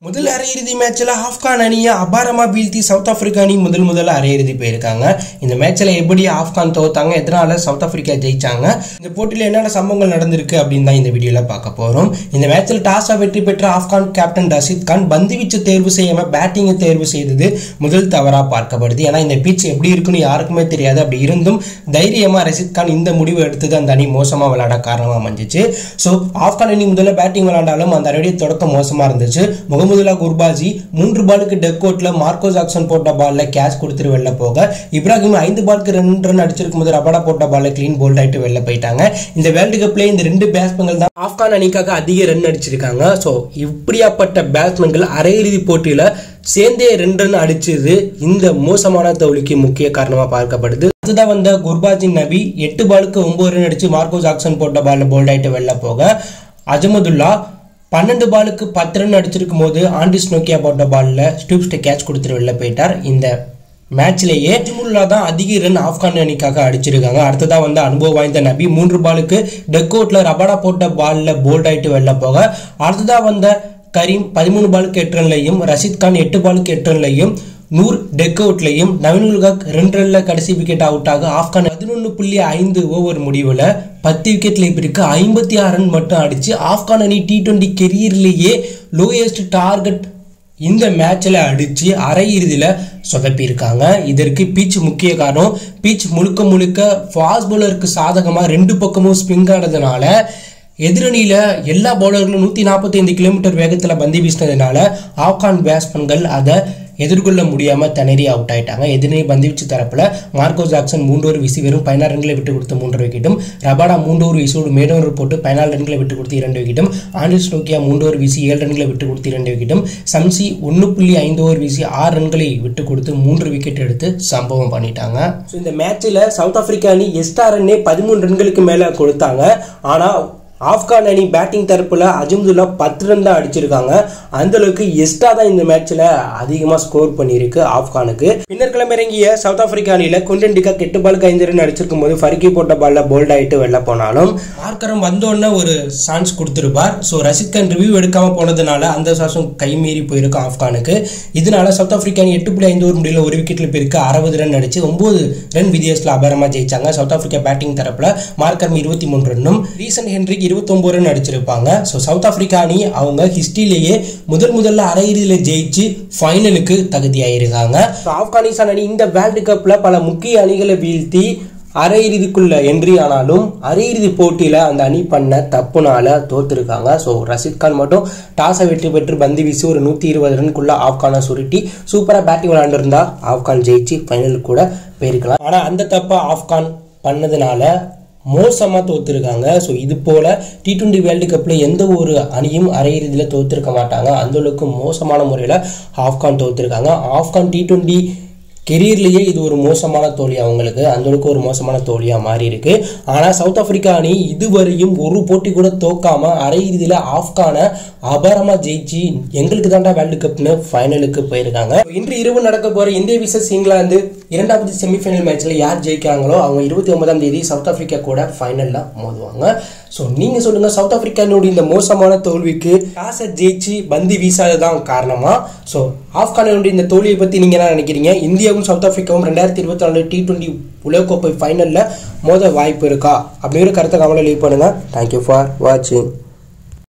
முதல் அரையிறுதி மேட்ச்ல ஆப்கான் அணியை அபாரமா வீழ்த்தி சவுத் ஆப்பிரிக்கா அணி முதல் முதல்ல அரையிறுதி போயிருக்காங்க இந்த மேட்ச்ல எப்படி ஆப்கான் தோத்தாங்க எதனால சவுத் ஆப்பிரிக்கா ஜெயிச்சாங்க இந்த போட்டியில என்னென்ன சம்பவங்கள் நடந்திருக்கு அப்படின்னு தான் இந்த வீடியோல பார்க்க போறோம் இந்த மேட்ச்ல டாஸா வெற்றி பெற்ற ஆப்கான் கேப்டன் ரஷீத் கான் பந்து வீச்சு தேர்வு செய்யாம பேட்டிங்கை தேர்வு செய்தது முதல் தவறா பார்க்கப்படுது ஏன்னா இந்த பிச் எப்படி இருக்குன்னு யாருக்குமே தெரியாது அப்படி இருந்தும் தைரியமா ரஷீத் கான் இந்த முடிவு எடுத்தது அந்த அணி மோசமா விளையாட காரணமா அமைஞ்சிச்சு ஸோ ஆப்கான் அணி முதல்ல பேட்டிங் விளையாண்டாலும் அந்த அணியுடைய தொடக்கம் மோசமா இருந்துச்சு முகமதுல்லா குர்பாஜி மூன்று பாலுக்கு டெக்கோட்ல மார்க்கோ ஜாக்சன் போட்ட பால்ல கேட்ச் கொடுத்துட்டு வெளில போக இப்ராஹிம் ஐந்து பாலுக்கு ரெண்டு ரன் அடிச்சிருக்கும் போது ரபடா போட்ட பால்ல கிளீன் போல்ட் ஆயிட்டு வெளில போயிட்டாங்க இந்த வேர்ல்டு கப்ல இந்த ரெண்டு பேட்ஸ்மேன்கள் தான் ஆப்கான் அணிக்காக அதிக ரன் அடிச்சிருக்காங்க ஸோ இப்படியாப்பட்ட பேட்ஸ்மேன்கள் அரையிறுதி போட்டியில சேர்ந்தே ரெண்டு ரன் அடிச்சது இந்த மோசமான தோல்விக்கு முக்கிய காரணமா பார்க்கப்படுது அதுதான் வந்த குர்பாஜின் நபி எட்டு பாலுக்கு ஒன்பது ரன் அடிச்சு மார்க்கோ ஜாக்சன் போட்ட பால்ல போல்ட் ஆயிட்டு வெளில போக அஜமதுல்லா பன்னெண்டு பாலுக்கு பத்து ரன் அடிச்சிருக்கும் போது ஆண்டிஸ் நோக்கியா போட்ட பால்ல ஸ்டூப்ஸ்ட கேட்ச் கொடுத்துட்டு வெளில போயிட்டார் இந்த மேட்ச்லேயே அஜிமுல்லா தான் அதிக ரன் ஆப்கான் அணிக்காக அடிச்சிருக்காங்க அடுத்ததா வந்து அனுபவம் வாய்ந்த நபி மூன்று பாலுக்கு டெக்கோட்ல ரபடா போட்ட பால்ல போல்ட் ஆயிட்டு வெளில போக அடுத்ததா வந்த கரீம் பதிமூணு பாலுக்கு எட்டு ரன்லையும் ரஷீத் கான் எட்டு பாலுக்கு எட்டு ரன்லையும் நூர் டெக் அவுட்லையும் நவீன் உல்காக் ரெண்டு ரன்ல கடைசி விக்கெட் அவுட் ஆக ஆப்கான் பதினொன்று புள்ளி ஐந்து ஓவர் முடிவில் பத்து விக்கெட்ல இருக்கு ஐம்பத்தி ஆறு ரன் மட்டும் அடிச்சு ஆப்கான் அணி டி டுவெண்ட்டி கெரியர்லேயே லோயஸ்ட் டார்கெட் இந்த மேட்ச்ல அடிச்சு அரையிறுதியில் சொதப்பியிருக்காங்க இதற்கு பீச் முக்கிய காரணம் பீச் முழுக்க முழுக்க ஃபாஸ்ட் பவுலருக்கு சாதகமாக ரெண்டு பக்கமும் ஸ்பின் ஆனதுனால எதிரணியில எல்லா பவுலர்களும் நூற்றி நாற்பத்தைந்து கிலோமீட்டர் வேகத்தில் பந்து வீசினதுனால ஆப்கான் பேட்ஸ்மேன்கள் அதை எதிர்கொள்ள முடியாம திணறி அவுட் ஆயிட்டாங்க எதிரணி பந்துவீச்சு தரப்புல மார்க்கோ ஜாக்சன் மூன்றோரு வீசி வெறும் பதினாறு ரன்களை விட்டு கொடுத்து மூன்று விக்கெட்டும் ரபாடா மூன்றோரு வீசோடு மேடோர் போட்டு பதினாலு ரன்களை விட்டு கொடுத்து இரண்டு விக்கெட்டும் ஆண்டிஸ் நோக்கியா மூன்றோரு வீசி ஏழு ரன்களை விட்டு கொடுத்து இரண்டு விக்கெட்டும் சம்சி ஒன்று புள்ளி ஐந்து ஓவர் வீசி ஆறு ரன்களை விட்டு கொடுத்து மூன்று விக்கெட் எடுத்து சம்பவம் பண்ணிட்டாங்க ஸோ இந்த மேட்ச்சில் சவுத் ஆப்பிரிக்கா அணி எஸ்டா ரன்னே பதிமூணு ரன்களுக்கு மேலே கொடுத்தாங்க ஆனால் ஆப்கான் அணி பேட்டிங் தரப்புல அஜம்துல்லா பத்து ரன் தான் அடிச்சிருக்காங்க அந்த அளவுக்கு எஸ்டா தான் இந்த மேட்ச்ல அதிகமா ஸ்கோர் பண்ணியிருக்கு ஆப்கானுக்கு பின்னர் கிளம்பிறங்கிய சவுத் ஆப்பிரிக்கா அணியில குண்டன் டிகா கெட்டு பாலுக்கு ஐந்து ரன் அடிச்சிருக்கும் போது ஃபருக்கி போட்ட பால்ல போல்ட் ஆயிட்டு வெளில போனாலும் மார்க்கரம் வந்தோடனே ஒரு சான்ஸ் கொடுத்துருப்பார் ஸோ ரஷித் கான் ரிவ்யூ எடுக்காம போனதுனால அந்த சான்ஸும் கைமீறி போயிருக்கு ஆப்கானுக்கு இதனால சவுத் ஆப்பிரிக்கா அணி எட்டு புள்ளி ஐந்து ஓவர் முடியல ஒரு விக்கெட்ல போயிருக்கு அறுபது ரன் அடிச்சு ஒன்பது ரன் வித்தியாசத்தில் அபாரமா ஜெயிச்சாங்க சவுத் ஆப்பிரிக்கா பேட்டிங் தரப்புல மார்க்கரம் இருபத்தி மூணு ரன்னும் ரீசன் ஹென்ரிக் இருபத்தொன்பது ரன் அடிச்சிருப்பாங்க ஸோ சவுத் ஆப்பிரிக்கா அணி அவங்க ஹிஸ்டரியிலேயே முதல் முதல்ல அரையிறுதியில் ஜெயிச்சு ஃபைனலுக்கு தகுதியாயிருக்காங்க ஸோ ஆப்கானிஸ்தான் அணி இந்த வேர்ல்டு கப்ல பல முக்கிய அணிகளை வீழ்த்தி அரையிறுதிக்குள்ள என்ட்ரி ஆனாலும் அரையிறுதி போட்டியில அந்த அணி பண்ண தப்புனால தோத்துருக்காங்க ஸோ ரஷீத் கான் மட்டும் டாஸை வெற்றி பெற்று பந்து வீசி ஒரு நூற்றி இருபது ரன்குள்ள ஆப்கானை சுருட்டி சூப்பராக பேட்டிங் விளையாண்டுருந்தா ஆப்கான் ஜெயிச்சு ஃபைனலுக்கு கூட போயிருக்கலாம் ஆனால் அந்த தப்பை ஆப்கான் பண்ணதுனால மோசமாக தோத்துருக்காங்க ஸோ இது போல் டி டுவெண்ட்டி வேர்ல்டு கப்பில் எந்த ஒரு அணியும் அரையிறுதியில் தோத்துருக்க மாட்டாங்க அந்த அளவுக்கு மோசமான முறையில் ஆப்கான் தோத்துருக்காங்க ஆப்கான் டி டுவெண்ட்டி கெரியர்லேயே இது ஒரு மோசமான தோல்வி அவங்களுக்கு அந்த அளவுக்கு ஒரு மோசமான தோல்வியாக மாறி இருக்கு ஆனால் சவுத் ஆப்பிரிக்கா அணி இதுவரையும் ஒரு போட்டி கூட தோக்காம அரையிறுதியில் ஆப்கானை அபாரமாக ஜெயிச்சு எங்களுக்கு தாண்டா வேர்ல்டு கப்னு ஃபைனலுக்கு போயிருக்காங்க இன்று இரவு நடக்க போகிற இந்திய விசஸ் இங்கிலாந்து இரண்டாவது செமிஃபைனல் மேட்ச்சில் யார் ஜெயிக்கிறாங்களோ அவங்க இருபத்தி ஒன்பதாம் தேதி சவுத் ஆப்பிரிக்கா கூட ஃபைனலில் மோதுவாங்க ஸோ நீங்கள் சொல்லுங்கள் சவுத் ஆப்பிரிக்கானுடைய இந்த மோசமான தோல்விக்கு டாஸை ஜெயிச்சு பந்து வீசாததான் காரணமா ஸோ ஆப்கானுடைய இந்த தோல்வியை பற்றி நீங்கள் என்ன நினைக்கிறீங்க இந்தியாவும் சவுத் ஆப்பிரிக்காவும் ரெண்டாயிரத்தி இருபத்தி நாலு டி டுவெண்ட்டி உலகக்கோப்பை ஃபைனலில் மோத வாய்ப்பு இருக்கா அப்படிங்கிற கருத்தை கவலை லீவ் பண்ணுங்கள் தேங்க்யூ ஃபார் வாட்சிங்